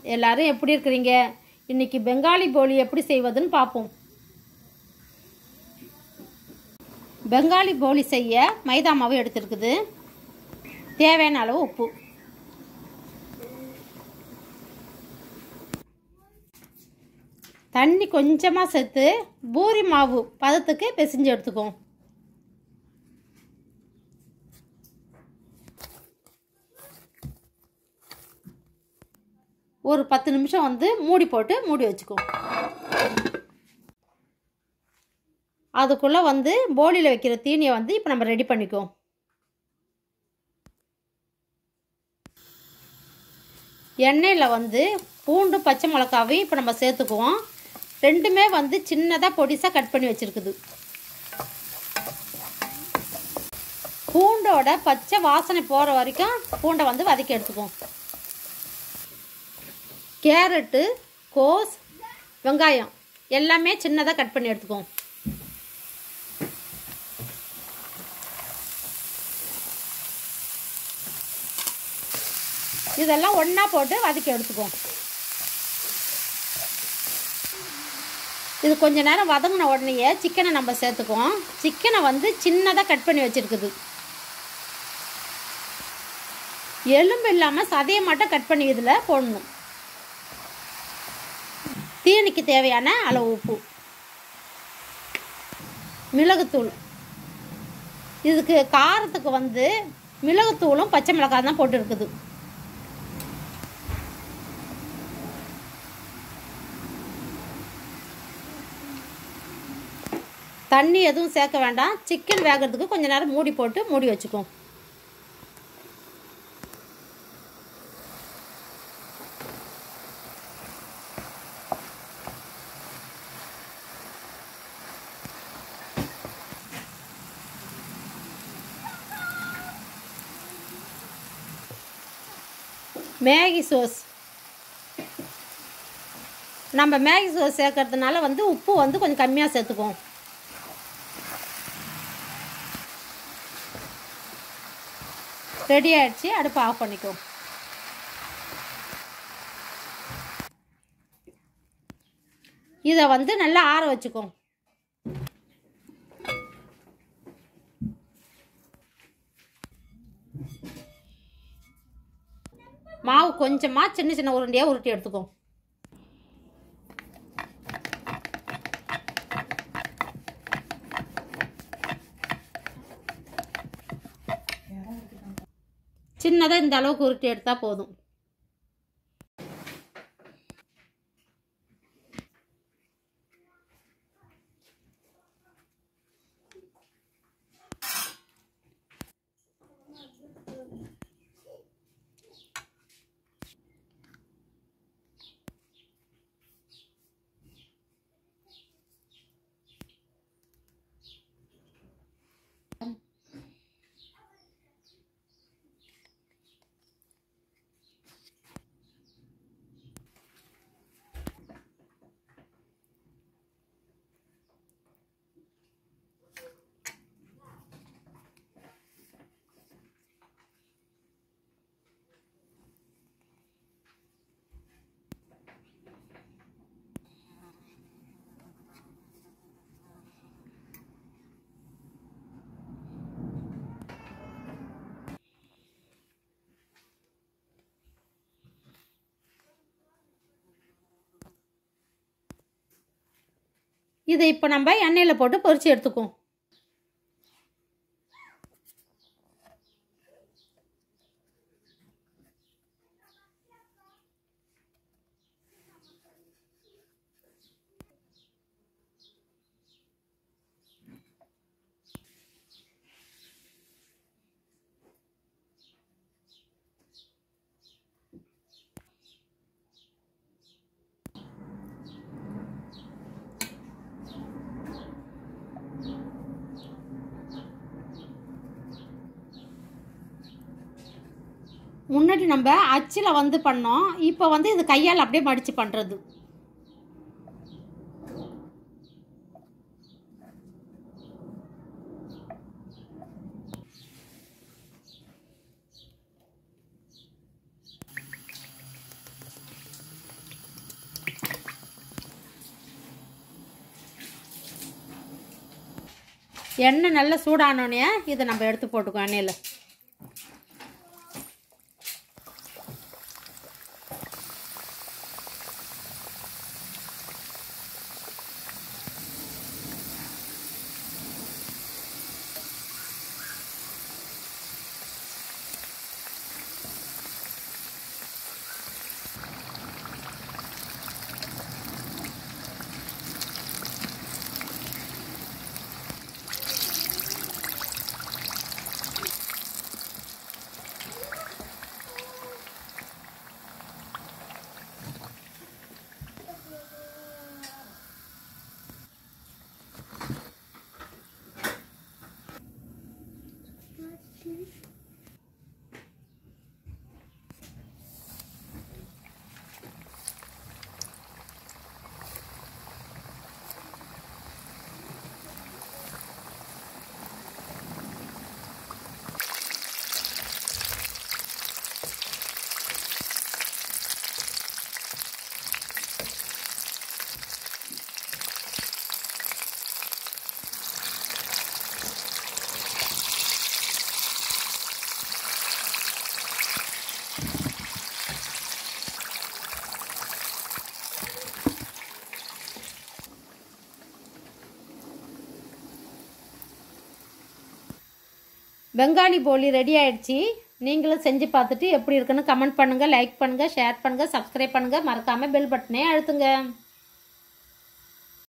எல்லாரும் எப்படி இருக்கிறீங்க இன்னைக்கு பெங்காலி போலி எப்படி செய்வதுன்னு பார்ப்போம் பெங்காலி போலி செய்ய மைதா மாவு எடுத்துருக்குது தேவையான அளவு உப்பு தண்ணி கொஞ்சமாக சேர்த்து பூரி மாவு பதத்துக்கு பிசைஞ்சு எடுத்துக்குவோம் ஒரு பத்து நிமிஷம் வந்து மூடி போட்டு மூடி வச்சுக்குவோம் அதுக்குள்ளே வந்து போலியில் வைக்கிற தீனியை வந்து இப்போ நம்ம ரெடி பண்ணிக்குவோம் எண்ணெயில் வந்து பூண்டு பச்சை மிளகாவையும் இப்போ நம்ம சேர்த்துக்குவோம் ரெண்டுமே வந்து சின்னதாக பொடிசாக கட் பண்ணி வச்சுருக்குது பூண்டோட பச்சை வாசனை போகிற வரைக்கும் பூண்டை வந்து வதக்கி எடுத்துக்குவோம் கேரட்டு கோஸ் வெங்காயம் எல்லாமே சின்னதாக கட் பண்ணி எடுத்துக்குவோம் இதெல்லாம் ஒன்றா போட்டு வதக்கி எடுத்துக்குவோம் இது கொஞ்ச நேரம் வதங்கின உடனேயே சிக்கனை நம்ம சேர்த்துக்குவோம் சிக்கனை வந்து சின்னதாக கட் பண்ணி வச்சுருக்குது எலும்பு இல்லாமல் சதையை மட்டும் கட் பண்ணி இதில் போடணும் தீனிக்கு தேவையான அளவு உப்பு மிளகுத்தூள் இதுக்கு காரத்துக்கு வந்து மிளகுத்தூளும் பச்சை மிளகாய் தான் போட்டு இருக்குது தண்ணி எதுவும் சேர்க்க வேண்டாம் சிக்கன் வேகிறதுக்கு கொஞ்ச நேரம் மூடி போட்டு மூடி வச்சுக்குவோம் மேகி சோஸ் நம்ம மேகி சோஸ் சேர்க்கறதுனால வந்து உப்பு வந்து கொஞ்சம் கம்மியாக சேர்த்துக்குவோம் ரெடி ஆயிடுச்சு அடுப்பு ஆஃப் பண்ணிக்கோ இதை வந்து நல்லா ஆற வச்சுக்கோ மாவு கொஞ்சமாக சின்ன சின்ன உருண்டையாக உருட்டி எடுத்துக்கோ சின்னதாக இந்த அளவுக்கு உருட்டி எடுத்தால் போதும் இதை இப்போ நம்ம எண்ணெயில் போட்டு பொரிச்சு எடுத்துக்குவோம் முன்னாடி நம்ம அச்சில் வந்து பண்ணோம் இப்போ வந்து இது கையால் அப்படியே மடித்து பண்ணுறது எண்ணெய் நல்லா சூடானோடனே இதை நம்ம எடுத்து போட்டுக்குவோம் எண்ணெயில் பெங்காலி போலி ரெடி ஆயிடுச்சு நீங்களும் செஞ்சு பார்த்துட்டு எப்படி இருக்குன்னு கமெண்ட் பண்ணுங்கள் லைக் பண்ணுங்கள் ஷேர் பண்ணுங்கள் சப்ஸ்கிரைப் பண்ணுங்கள் மறக்காமல் பெல் பட்டனே அழுத்துங்க